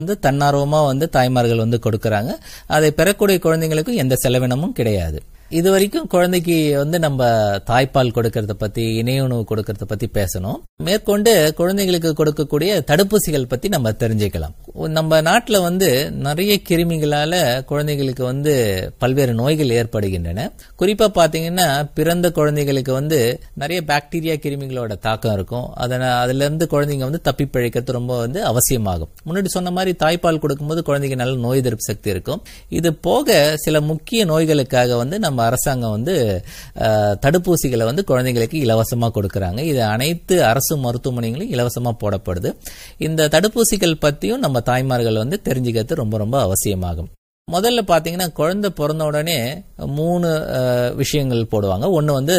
வந்து தன்னார்வமா வந்து தாய்மார்கள் வந்து கொடுக்கறாங்க அதை பெறக்கூடிய குழந்தைங்களுக்கும் எந்த செலவினமும் கிடையாது இது வரைக்கும் குழந்தைக்கு வந்து நம்ம தாய்ப்பால் கொடுக்கறத பத்தி இணைய உணவு கொடுக்கறத பத்தி பேசணும் மேற்கொண்டு குழந்தைகளுக்கு கொடுக்கக்கூடிய தடுப்பூசிகள் பத்தி நம்ம தெரிஞ்சுக்கலாம் நம்ம நாட்டுல வந்து நிறைய கிருமிகளால குழந்தைகளுக்கு வந்து பல்வேறு நோய்கள் ஏற்படுகின்றன குறிப்பா பாத்தீங்கன்னா பிறந்த குழந்தைகளுக்கு வந்து நிறைய பாக்டீரியா கிருமிகளோட தாக்கம் இருக்கும் அதனால அதுல இருந்து குழந்தைங்க வந்து தப்பி பிழைக்கிறது ரொம்ப வந்து அவசியமாகும் முன்னாடி சொன்ன மாதிரி தாய்ப்பால் கொடுக்கும்போது குழந்தைக்கு நல்ல நோய் எதிர்ப்பு சக்தி இருக்கும் இது போக சில முக்கிய நோய்களுக்காக வந்து நம்ம அரசாங்கம் வந்து அஹ், தடுப்பூசிகளை வந்து குழந்தைங்களுக்கு இலவசமா கொடுக்கறாங்க இது அனைத்து அரசு மருத்துவமனைகளும் இலவசமா போடப்படுது இந்த தடுப்பூசிகள் பத்தியும் நம்ம தாய்மார்கள் வந்து தெரிஞ்சுக்கிறது ரொம்ப ரொம்ப அவசியமாகும் முதல்ல பாத்தீங்கன்னா குழந்தை பிறந்த உடனே மூணு அஹ், விஷயங்கள் போடுவாங்க ஒன்னு வந்து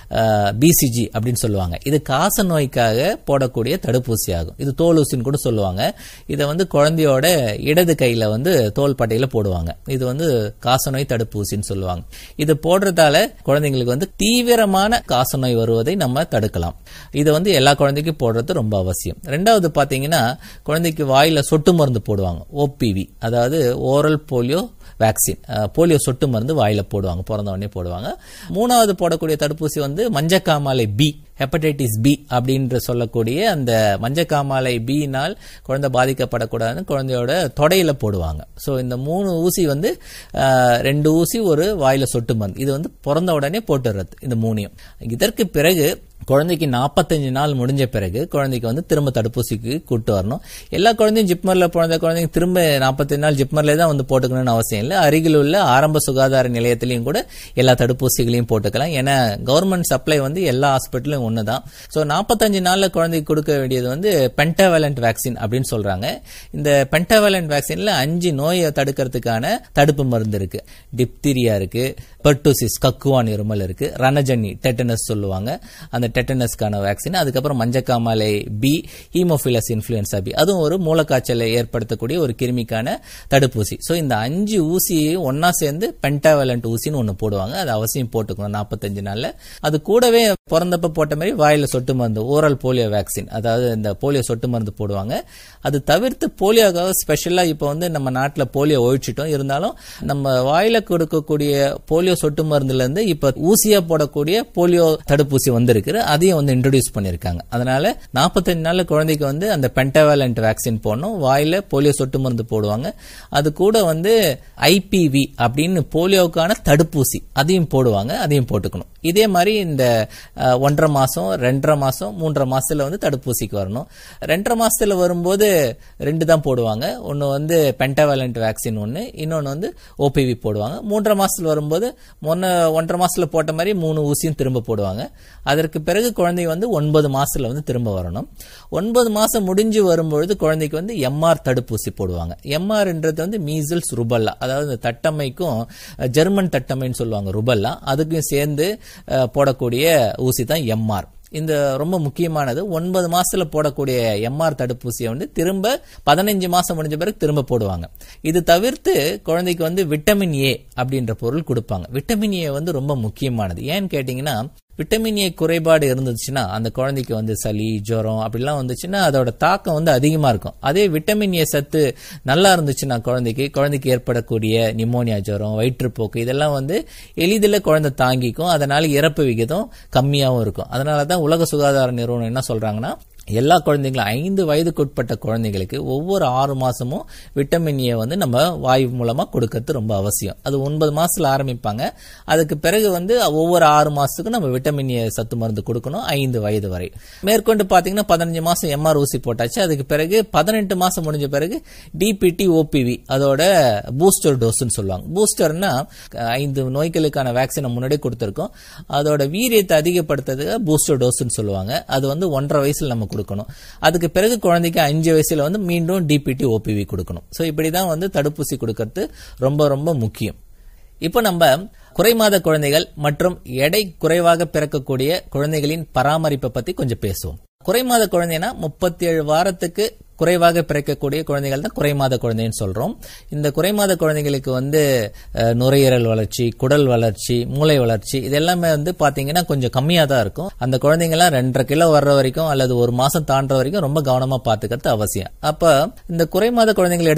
பிசிஜி அப்படின்னு சொல்லுவாங்க இது காச நோய்க்காக போடக்கூடிய தடுப்பூசி ஆகும் இது தோல் ஊசின்னு கூட சொல்லுவாங்க இதை வந்து குழந்தையோட இடது கையில வந்து தோல் பட்டையில போடுவாங்க இது வந்து காசநோய் தடுப்பூசின்னு சொல்லுவாங்க இது போடுறதால குழந்தைங்களுக்கு வந்து தீவிரமான காசநோய் வருவதை நம்ம தடுக்கலாம் இது வந்து எல்லா குழந்தைக்கும் போடுறது ரொம்ப அவசியம் ரெண்டாவது பாத்தீங்கன்னா குழந்தைக்கு வாயில சொட்டு மருந்து போடுவாங்க ஓபிவி அதாவது ஓரல் போலியோ வேக்சின் போலியோ சொட்டு மருந்து வாயில போடுவாங்க பிறந்த உடனே போடுவாங்க மூணாவது போடக்கூடிய தடுப்பூசி வந்து மஞ்சக்காமாலை பி ஹெப்படைட்டிஸ் பி அப்படின்ற சொல்லக்கூடிய அந்த மஞ்சக்காமாலை பினால் குழந்தை பாதிக்கப்படக்கூடாதுன்னு குழந்தையோட தொடையில போடுவாங்க ஸோ இந்த மூணு ஊசி வந்து அஹ், ரெண்டு ஊசி ஒரு வாயில சொட்டு மருந்து இது வந்து பிறந்த உடனே போட்டுறது இந்த மூணையும் இதற்கு பிறகு குழந்தைக்கு நாற்பத்தஞ்சு நாள் முடிஞ்ச பிறகு குழந்தைக்கு வந்து திரும்ப தடுப்பூசிக்கு கூட்டு வரணும் எல்லா குழந்தையும் ஜிப்மர்ல பிறந்த குழந்தைங்க திரும்ப நாற்பத்தஞ்சு நாள் ஜிப்மர்ல தான் வந்து போட்டுக்கணும்னு அவசியம் இல்லை அருகில் உள்ள ஆரம்ப சுகாதார நிலையத்திலையும் கூட எல்லா தடுப்பூசிகளையும் போட்டுக்கலாம் ஏன்னா கவர்மெண்ட் சப்ளை வந்து எல்லா ஹாஸ்பிட்டலும் ஒன்று தான் ஸோ நாற்பத்தஞ்சு நாளில் குழந்தைக்கு கொடுக்க வேண்டியது வந்து பென்டாவேலண்ட் வேக்சின் அப்படின்னு சொல்றாங்க இந்த பென்டாவேலண்ட் வேக்சின்ல அஞ்சு நோயை தடுக்கிறதுக்கான தடுப்பு மருந்து இருக்கு டிப்தீரியா இருக்கு பெர்டூசிஸ் கக்குவான் இருமல் இருக்கு ரணஜன்னி டெட்டனஸ் சொல்லுவாங்க அந்த டெட்டனஸ்க்கான வேக்சின் அதுக்கப்புறம் மஞ்சக்காமாலை பி ஹீமோஃபிலஸ் இன்ஃபுளுன்சா பி அதுவும் ஒரு மூலக்காய்ச்சலை ஏற்படுத்தக்கூடிய ஒரு கிருமிக்கான தடுப்பூசி ஸோ இந்த அஞ்சு ஊசியை ஒன்னா சேர்ந்து பென்டாவேலண்ட் ஊசின்னு ஒன்று போடுவாங்க அது அவசியம் போட்டுக்கணும் நாற்பத்தஞ்சு நாள்ல அது கூடவே பிறந்தப்ப போட்ட மாதிரி வாயில சொட்டு மருந்து ஓரல் போலியோ வேக்சின் அதாவது இந்த போலியோ சொட்டு மருந்து போடுவாங்க அது தவிர்த்து போலியோக்காக ஸ்பெஷலா இப்போ வந்து நம்ம நாட்டில் போலியோ ஒழிச்சிட்டோம் இருந்தாலும் நம்ம வாயில கொடுக்கக்கூடிய போலியோ சொட்டு மருந்துல இருந்து இப்ப ஊசியா போடக்கூடிய போலியோ தடுப்பூசி வந்திருக்கு அதையும் வந்து இன்ட்ரோடியூஸ் பண்ணிருக்காங்க அதனால நாற்பத்தஞ்சு நாள்ல குழந்தைக்கு வந்து அந்த பென்டாவேலண்ட் வேக்சின் போடணும் வாயில போலியோ சொட்டு மருந்து போடுவாங்க அது கூட வந்து ஐபிவி அப்படின்னு போலியோக்கான தடுப்பூசி அதையும் போடுவாங்க அதையும் போட்டுக்கணும் இதே மாதிரி இந்த அஹ், ஒன்றரை மாசம் ரெண்டரை மாசம் மூன்றரை மாசத்துல வந்து தடுப்பூசிக்கு வரணும் ரெண்டரை மாசத்துல வரும்போது ரெண்டு தான் போடுவாங்க ஒன்னு வந்து பென்டாவேலண்ட் வேக்சின் ஒன்னு இன்னொன்னு வந்து ஓபிவி போடுவாங்க மூன்றரை மாசத்துல வரும்போது முன்ன ஒன்றரை மாசத்துல போட்ட மாதிரி மூணு ஊசியும் திரும்ப போடுவாங்க அதற்கு பிறகு குழந்தை வந்து ஒன்பது மாசத்துல வந்து திரும்ப வரணும் ஒன்பது மாசம் முடிஞ்சு வரும்பொழுது குழந்தைக்கு வந்து எம்ஆர் தடுப்பூசி போடுவாங்க எம்ஆர்ன்றது வந்து மீசல்ஸ் ருபல்லா அதாவது இந்த தட்டமைக்கும் அஹ், ஜெர்மன் தட்டமைன்னு சொல்லுவாங்க ருபல்லா அதுக்கும் சேர்ந்து அஹ், போடக்கூடிய ஊசி தான் எம்ஆர் இந்த ரொம்ப முக்கியமானது ஒன்பது மாசத்துல போடக்கூடிய எம்ஆர் தடுப்பூசியை வந்து திரும்ப பதினஞ்சு மாசம் முடிஞ்ச பிறகு திரும்ப போடுவாங்க இது தவிர்த்து குழந்தைக்கு வந்து விட்டமின் ஏ அப்படின்ற பொருள் கொடுப்பாங்க விட்டமின் ஏ வந்து ரொம்ப முக்கியமானது ஏன்னு கேட்டீங்கன்னா விட்டமின் ஏ குறைபாடு இருந்துச்சுன்னா அந்த குழந்தைக்கு வந்து சளி ஜுரம் அப்படிலாம் வந்துச்சுன்னா அதோட தாக்கம் வந்து அதிகமா இருக்கும் அதே விட்டமின் ஏ சத்து நல்லா இருந்துச்சுன்னா குழந்தைக்கு குழந்தைக்கு ஏற்படக்கூடிய நிமோனியா ஜுரம் வயிற்றுப்போக்கு இதெல்லாம் வந்து எளிதில் குழந்தை தாங்கிக்கும் அதனால இறப்பு விகிதம் கம்மியாகவும் இருக்கும் அதனால தான் உலக சுகாதார நிறுவனம் என்ன சொல்றாங்கன்னா எல்லா குழந்தைங்களும் ஐந்து வயதுக்குட்பட்ட குழந்தைங்களுக்கு ஒவ்வொரு ஆறு மாசமும் விட்டமின் ஏ வந்து நம்ம வாயு மூலமா கொடுக்கறது ரொம்ப அவசியம் அது ஒன்பது மாசத்துல ஆரம்பிப்பாங்க அதுக்கு பிறகு வந்து ஒவ்வொரு ஆறு மாசத்துக்கும் நம்ம விட்டமின் ஏ சத்து மருந்து கொடுக்கணும் ஐந்து வயது வரை மேற்கொண்டு பாத்தீங்கன்னா பதினஞ்சு மாசம் எம்ஆர் ஊசி போட்டாச்சு அதுக்கு பிறகு பதினெட்டு மாசம் முடிஞ்ச பிறகு டிபிடி ஓபிவி அதோட பூஸ்டர் டோஸ்ன்னு சொல்லுவாங்க பூஸ்டர்னா ஐந்து நோய்களுக்கான வேக்சினை முன்னாடியே கொடுத்துருக்கோம் அதோட வீரியத்தை அதிகப்படுத்துறதுக்கு பூஸ்டர் டோஸ்ன்னு சொல்லுவாங்க அது வந்து ஒன்றரை வயசுல நம்ம கொடுக்கணும் அதுக்கு பிறகு குழந்தைக்கு அஞ்சு வயசுல வந்து மீண்டும் டிபிடி ஓபிவி கொடுக்கணும் ஸோ இப்படிதான் வந்து தடுப்பூசி கொடுக்கறது ரொம்ப ரொம்ப முக்கியம் இப்போ நம்ம குறைமாத குழந்தைகள் மற்றும் எடை குறைவாக பிறக்கக்கூடிய குழந்தைகளின் பராமரிப்பை பத்தி கொஞ்சம் பேசுவோம் குறைமாத குழந்தைனா முப்பத்தி ஏழு வாரத்துக்கு குறைவாக பிறக்கக்கூடிய குழந்தைகள் தான் குறைமாத குழந்தைன்னு சொல்றோம் இந்த குறைமாத குழந்தைகளுக்கு வந்து அஹ், நுரையீரல் வளர்ச்சி குடல் வளர்ச்சி மூளை வளர்ச்சி இது எல்லாமே வந்து பாத்தீங்கன்னா கொஞ்சம் கம்மியா தான் இருக்கும் அந்த குழந்தைங்கலாம் ரெண்டரை கிலோ வர்ற வரைக்கும் அல்லது ஒரு மாசம் தாண்டுற வரைக்கும் ரொம்ப கவனமா பாத்துக்கிறது அவசியம் அப்ப இந்த குறைமாத குழந்தைங்களை